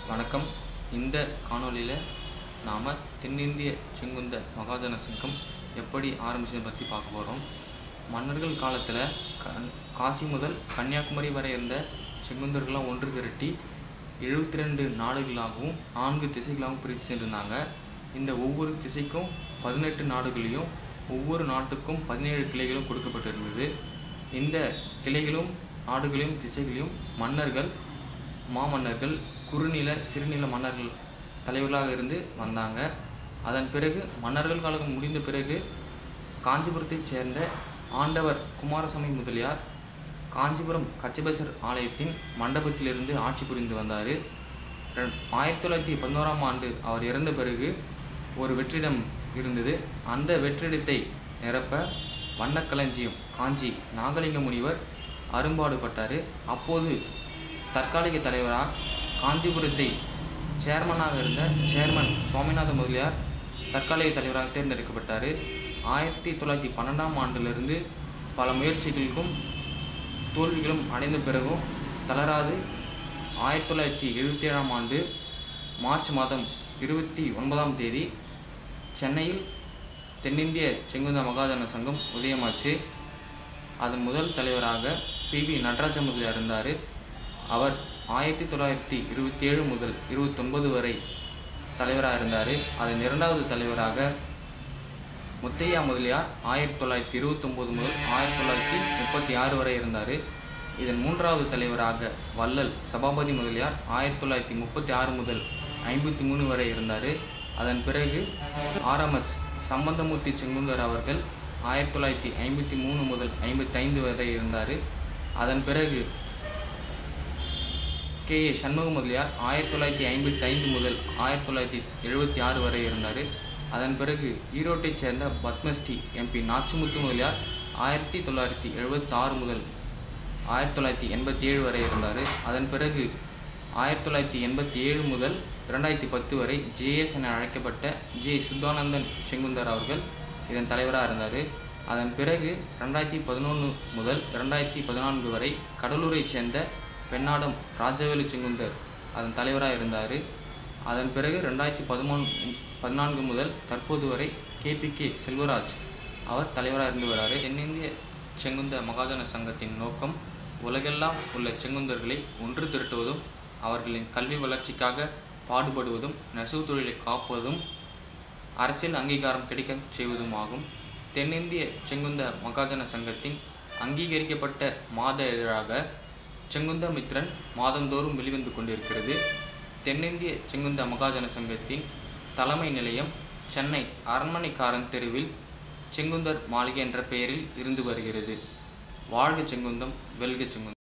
வணக்கம் இந்த காணொளியில் நாம் தென்னிந்திய செங்குந்த மகாஜன சங்கம் எப்படி ஆரம்பிச்சதை பற்றி பார்க்க போகிறோம் மன்னர்கள் காலத்தில் கண் காசி முதல் கன்னியாகுமரி வரை இருந்த செங்குந்தர்கள்லாம் ஒன்று திரட்டி எழுபத்தி ரெண்டு நாடுகளாகவும் நான்கு திசைகளாகவும் பிரித்து சென்றிருந்தாங்க இந்த ஒவ்வொரு திசைக்கும் பதினெட்டு நாடுகளையும் ஒவ்வொரு நாட்டுக்கும் பதினேழு கிளைகளும் கொடுக்கப்பட்டிருந்தது இந்த கிளைகளும் நாடுகளையும் திசைகளையும் மன்னர்கள் மாமன்னர்கள் குறுநில சிறுநில மன்னர்கள் தலைவர்களாக இருந்து வந்தாங்க அதன் பிறகு மன்னர்கள் காலம் முடிந்த பிறகு காஞ்சிபுரத்தைச் சேர்ந்த ஆண்டவர் குமாரசாமி முதலியார் காஞ்சிபுரம் கச்சபேசர் ஆலயத்தின் மண்டபத்திலிருந்து ஆட்சி புரிந்து வந்தார் ஆயிரத்தி தொள்ளாயிரத்தி பதினோராம் ஆண்டு அவர் இறந்த பிறகு ஒரு வெற்றிடம் இருந்தது அந்த வெற்றிடத்தை நிரப்ப வண்ணக்களஞ்சியம் காஞ்சி நாகலிங்க முனிவர் அரும்பாடுபட்டார் அப்போது தற்காலிக தலைவராக காஞ்சிபுரத்தை சேர்மனாக இருந்த சேர்மன் சுவாமிநாத முதலியார் தற்காலிக தலைவராக தேர்ந்தெடுக்கப்பட்டார் ஆயிரத்தி தொள்ளாயிரத்தி பன்னெண்டாம் ஆண்டிலிருந்து பல முயற்சிகளுக்கும் தோல்விகளும் அடைந்த பிறகும் தளராது ஆயிரத்தி தொள்ளாயிரத்தி எழுபத்தி ஏழாம் ஆண்டு மார்ச் மாதம் இருபத்தி ஒன்பதாம் தேதி சென்னையில் தென்னிந்திய செங்குந்த மகாஜன சங்கம் உதயமாச்சு அதன் முதல் தலைவராக பி வி நடராஜ முதலியார் இருந்தார் அவர் ஆயிரத்தி தொள்ளாயிரத்தி இருபத்தி ஏழு முதல் இருபத்தொன்பது வரை தலைவராக இருந்தார் அதன் இரண்டாவது தலைவராக முத்தையா முதலியார் ஆயிரத்தி தொள்ளாயிரத்தி இருபத்தொம்போது முதல் ஆயிரத்தி தொள்ளாயிரத்தி முப்பத்தி ஆறு வரை இருந்தார் இதன் மூன்றாவது தலைவராக வள்ளல் சபாபதி முதலியார் ஆயிரத்தி தொள்ளாயிரத்தி முப்பத்தி ஆறு முதல் ஐம்பத்தி மூணு வரை இருந்தார் அதன் பிறகு ஆர்எம்எஸ் சம்பந்தமூர்த்தி செங்குந்தர் அவர்கள் ஆயிரத்தி தொள்ளாயிரத்தி ஐம்பத்தி மூணு முதல் ஐம்பத்தைந்து வரை இருந்தார் அதன் பிறகு கே ஏ சண்முக முதலியார் ஆயிரத்தி தொள்ளாயிரத்தி ஐம்பத்தி ஐந்து முதல் ஆயிரத்தி தொள்ளாயிரத்தி எழுபத்தி ஆறு வரை இருந்தார் அதன் பிறகு ஈரோட்டைச் சேர்ந்த பத்மஸ்ரீ எம்பி நாச்சுமுத்து முதலியார் ஆயிரத்தி தொள்ளாயிரத்தி எழுபத்தி ஆறு முதல் ஆயிரத்தி தொள்ளாயிரத்தி எண்பத்தி ஏழு வரை இருந்தார் அதன் பிறகு ஆயிரத்தி தொள்ளாயிரத்தி எண்பத்தி ஏழு முதல் இரண்டாயிரத்தி பத்து வரை ஜேஎஸ் என அழைக்கப்பட்ட ஜே சுத்தானந்தன் செங்குந்தர் அவர்கள் இதன் தலைவராக இருந்தார் அதன் பிறகு ரெண்டாயிரத்தி பதினொன்று முதல் ரெண்டாயிரத்தி பதினான்கு வரை கடலூரைச் சேர்ந்த பெண்ணாடம் ராஜவேலு செங்குந்தர் அதன் தலைவராக இருந்தார் அதன் பிறகு ரெண்டாயிரத்தி பதிமூணு பதினான்கு முதல் தற்போது வரை கேபிகே செல்வராஜ் அவர் தலைவராக இருந்து வராரு தென்னிந்திய செங்குந்த மகாஜன சங்கத்தின் நோக்கம் உலகெல்லாம் உள்ள செங்குந்தர்களை ஒன்று திரட்டுவதும் அவர்களின் கல்வி வளர்ச்சிக்காக பாடுபடுவதும் நெசவு தொழிலை காப்பதும் அரசியல் அங்கீகாரம் கிடைக்க செய்வதும் ஆகும் தென்னிந்திய செங்குந்த மகாஜன சங்கத்தின் அங்கீகரிக்கப்பட்ட மாத இதழாக செங்குந்த மித்ரன் மாதந்தோறும் வெளிவந்து கொண்டிருக்கிறது தென்னிந்திய செங்குந்த மகாஜன சங்கத்தின் தலைமை நிலையம் சென்னை அரண்மனைக்காரன் தெருவில் செங்குந்தர் மாளிகை என்ற பெயரில் இருந்து வருகிறது வாழ்க செங்குந்தம் வெல்க செங்குந்தம்